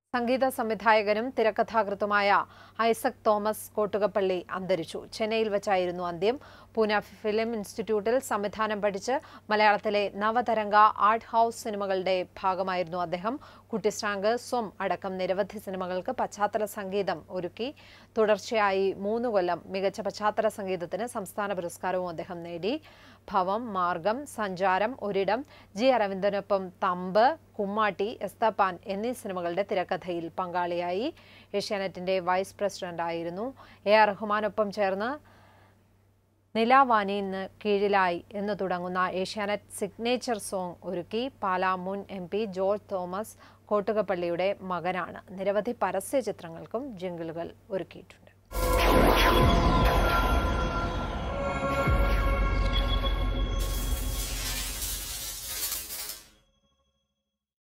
സംഗീത സംവിധായകനും തിരക്കഥാകൃത്തുമായ ഐസക് തോമസ് കോട്ടുകപ്പള്ളി അന്തരിച്ചു ചെന്നൈയിൽ വെച്ചായിരുന്നു അന്ത്യം പൂന ഫിലിം ഇൻസ്റ്റിറ്റ്യൂട്ടിൽ സംവിധാനം പഠിച്ച് മലയാളത്തിലെ നവതരംഗ ആർട്ട് ഹൗസ് സിനിമകളുടെ ഭാഗമായിരുന്നു അദ്ദേഹം കുട്ടിസ്റ്റാങ്ക് സ്വം അടക്കം നിരവധി സിനിമകൾക്ക് പശ്ചാത്തല സംഗീതം ഒരുക്കി തുടർച്ചയായി മൂന്ന് കൊല്ലം മികച്ച പശ്ചാത്തല സംഗീതത്തിന് സംസ്ഥാന പുരസ്കാരവും അദ്ദേഹം നേടി ഭവം മാർഗം സഞ്ചാരം ഒരിടം ജി അരവിന്ദനൊപ്പം തമ്പ് കുമ്മാട്ടി എസ്തപ്പാൻ എന്നീ സിനിമകളുടെ തിരക്കഥയിൽ പങ്കാളിയായി ഏഷ്യാനെറ്റിന്റെ വൈസ് പ്രസിഡന്റ് ആയിരുന്നു എ ആർ റഹ്മാനൊപ്പം ചേർന്ന് നിലാവാനിന്ന് കീഴിലായി എന്ന് തുടങ്ങുന്ന ഏഷ്യാനെറ്റ് സിഗ്നേച്ചർ സോങ് ഒരുക്കി പാലാ മുൻ എം പി ജോർജ് തോമസ് കോട്ടുകപ്പള്ളിയുടെ മകനാണ് നിരവധി പരസ്യ ചിത്രങ്ങൾക്കും ജിങ്കിളുകൾ ഒരുക്കിയിട്ടുണ്ട്